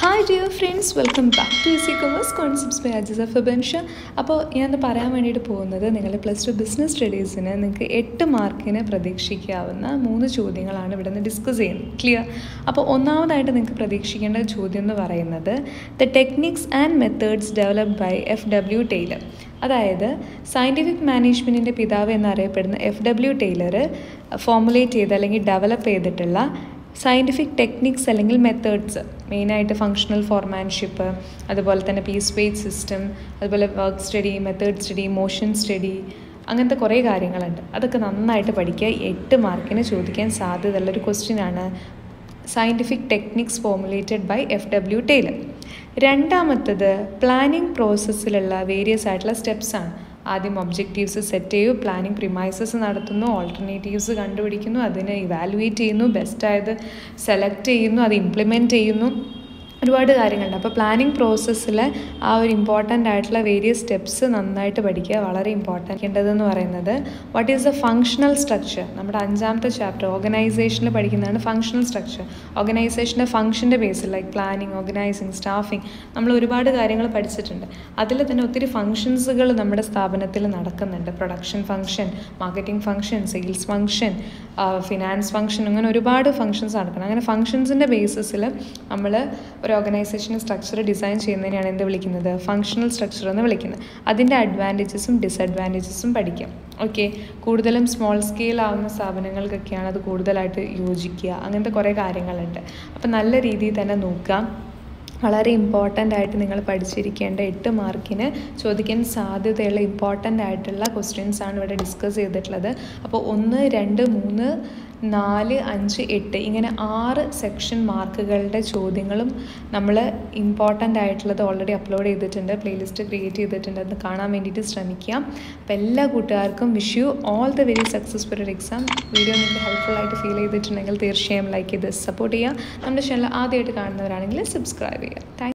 hi dear friends welcome back to easy commerce concepts by അജിസ ഫബൻഷ അപ്പോൾ ഞാനത് പറയാൻ വേണ്ടിയിട്ട് പോകുന്നത് നിങ്ങൾ പ്ലസ് ടു ബിസിനസ് സ്റ്റഡീസിന് നിങ്ങൾക്ക് എട്ട് മാർക്കിന് പ്രതീക്ഷിക്കാവുന്ന മൂന്ന് ചോദ്യങ്ങളാണ് ഇവിടെ നിന്ന് ഡിസ്കസ് ചെയ്യുന്നത് ക്ലിയർ അപ്പോൾ ഒന്നാമതായിട്ട് നിങ്ങൾക്ക് പ്രതീക്ഷിക്കേണ്ട ചോദ്യം എന്ന് പറയുന്നത് the techniques and methods developed by F W Taylor അതായത് സയൻറ്റിഫിക് മാനേജ്മെൻറ്റിൻ്റെ പിതാവ് എന്നറിയപ്പെടുന്ന എഫ് ഡബ്ല്യു ടൈലർ ഫോമുലേറ്റ് ചെയ്ത് അല്ലെങ്കിൽ ഡെവലപ്പ് ചെയ്തിട്ടുള്ള സയൻറ്റിഫിക് ടെക്നിക്സ് അല്ലെങ്കിൽ മെത്തേഡ്സ് മെയിനായിട്ട് ഫങ്ഷണൽ ഫോർമാൻഷിപ്പ് അതുപോലെ തന്നെ പീസ് വെയ്റ്റ് സിസ്റ്റം അതുപോലെ work study method study motion study അങ്ങനത്തെ കുറേ കാര്യങ്ങളുണ്ട് അതൊക്കെ നന്നായിട്ട് പഠിക്കുക എട്ട് മാർക്കിന് ചോദിക്കാൻ സാധ്യതയുള്ളൊരു ക്വസ്റ്റ്യനാണ് scientific techniques formulated by F W Taylor രണ്ടാമത്തത് പ്ലാനിങ് പ്രോസസ്സിലുള്ള വേരിയസ് ആയിട്ടുള്ള സ്റ്റെപ്സാണ് ആദ്യം ഒബ്ജക്റ്റീവ്സ് സെറ്റ് ചെയ്യൂ പ്ലാനിങ് പ്രിമൈസസ് നടത്തുന്നു ഓൾട്ടർനേറ്റീവ്സ് കണ്ടുപിടിക്കുന്നു അതിനെ ഇവാലുവേറ്റ് ചെയ്യുന്നു ബെസ്റ്റായത് സെലക്ട് ചെയ്യുന്നു അത് ഇംപ്ലിമെൻറ്റ് ചെയ്യുന്നു ഒരുപാട് കാര്യങ്ങളുണ്ട് അപ്പോൾ പ്ലാനിങ് പ്രോസസ്സിൽ ആ ഒരു ഇമ്പോർട്ടൻ്റ് ആയിട്ടുള്ള വേരിയസ് സ്റ്റെപ്സ് നന്നായിട്ട് പഠിക്കുക വളരെ ഇമ്പോർട്ടൻ്റ് ചെയ്യേണ്ടതെന്ന് പറയുന്നത് what is the functional structure നമ്മുടെ അഞ്ചാമത്തെ ചാപ്റ്റർ ഓർഗനൈസേഷനിൽ പഠിക്കുന്നതാണ് ഫങ്ഷണൽ സ്ട്രക്ചർ ഓർഗനൈസേഷൻ്റെ ഫങ്ഷൻ്റെ ബേസിൽ ലൈക്ക് പ്ലാനിങ് ഓർഗനൈസിങ് സ്റ്റാഫിങ് നമ്മൾ ഒരുപാട് കാര്യങ്ങൾ പഠിച്ചിട്ടുണ്ട് അതിൽ തന്നെ ഒത്തിരി ഫങ്ഷൻസുകൾ നമ്മുടെ സ്ഥാപനത്തിൽ നടക്കുന്നുണ്ട് production function marketing function sales function finance function അങ്ങനെ ഒരുപാട് ഫങ്ഷൻസ് നടക്കണം അങ്ങനെ ഫങ്ഷൻസിൻ്റെ ബേസിസിൽ നമ്മൾ ഒരു ഓർഗനൈസേഷൻ സ്ട്രക്ചർ ഡിസൈൻ ചെയ്യുന്നതിനെയാണ് എന്ത് വിളിക്കുന്നത് ഫങ്ഷണൽ സ്ട്രക്ചർ എന്ന് വിളിക്കുന്നത് അതിൻ്റെ അഡ്വാൻറ്റേജസും ഡിസഡ്വാൻറ്റേജസും പഠിക്കാം ഓക്കെ കൂടുതലും സ്മോൾ സ്കെയിൽ ആവുന്ന സ്ഥാപനങ്ങൾക്കൊക്കെയാണ് അത് കൂടുതലായിട്ട് യോജിക്കുക അങ്ങനത്തെ കുറേ കാര്യങ്ങളുണ്ട് അപ്പോൾ നല്ല രീതിയിൽ തന്നെ നോക്കാം വളരെ ഇമ്പോർട്ടൻ്റ് ആയിട്ട് നിങ്ങൾ പഠിച്ചിരിക്കേണ്ട എട്ട് മാർക്കിന് ചോദിക്കാൻ സാധ്യതയുള്ള ഇമ്പോർട്ടൻ്റ് ആയിട്ടുള്ള ക്വസ്റ്റ്യൻസ് ആണ് ഇവിടെ ഡിസ്കസ് ചെയ്തിട്ടുള്ളത് അപ്പോൾ ഒന്ന് രണ്ട് മൂന്ന് നാല് അഞ്ച് എട്ട് ഇങ്ങനെ ആറ് സെക്ഷൻ മാർക്കുകളുടെ ചോദ്യങ്ങളും നമ്മൾ ഇമ്പോർട്ടൻ്റ് ആയിട്ടുള്ളത് ഓൾറെഡി അപ്ലോഡ് ചെയ്തിട്ടുണ്ട് പ്ലേലിസ്റ്റ് ക്രിയേറ്റ് ചെയ്തിട്ടുണ്ട് അത് കാണാൻ വേണ്ടിയിട്ട് ശ്രമിക്കാം അപ്പോൾ എല്ലാ കൂട്ടുകാർക്കും wish you all the very successful ഒരു എക്സാം വീഡിയോ നിങ്ങൾക്ക് ഹെൽപ്ഫുൾ ആയിട്ട് ഫീൽ ചെയ്തിട്ടുണ്ടെങ്കിൽ തീർച്ചയായും ലൈക്ക് ചെയ്ത് സപ്പോർട്ട് ചെയ്യുക നമ്മുടെ ചാനൽ ആദ്യമായിട്ട് കാണുന്നവരാണെങ്കിൽ സബ്സ്ക്രൈബ് ചെയ്യുക താങ്ക്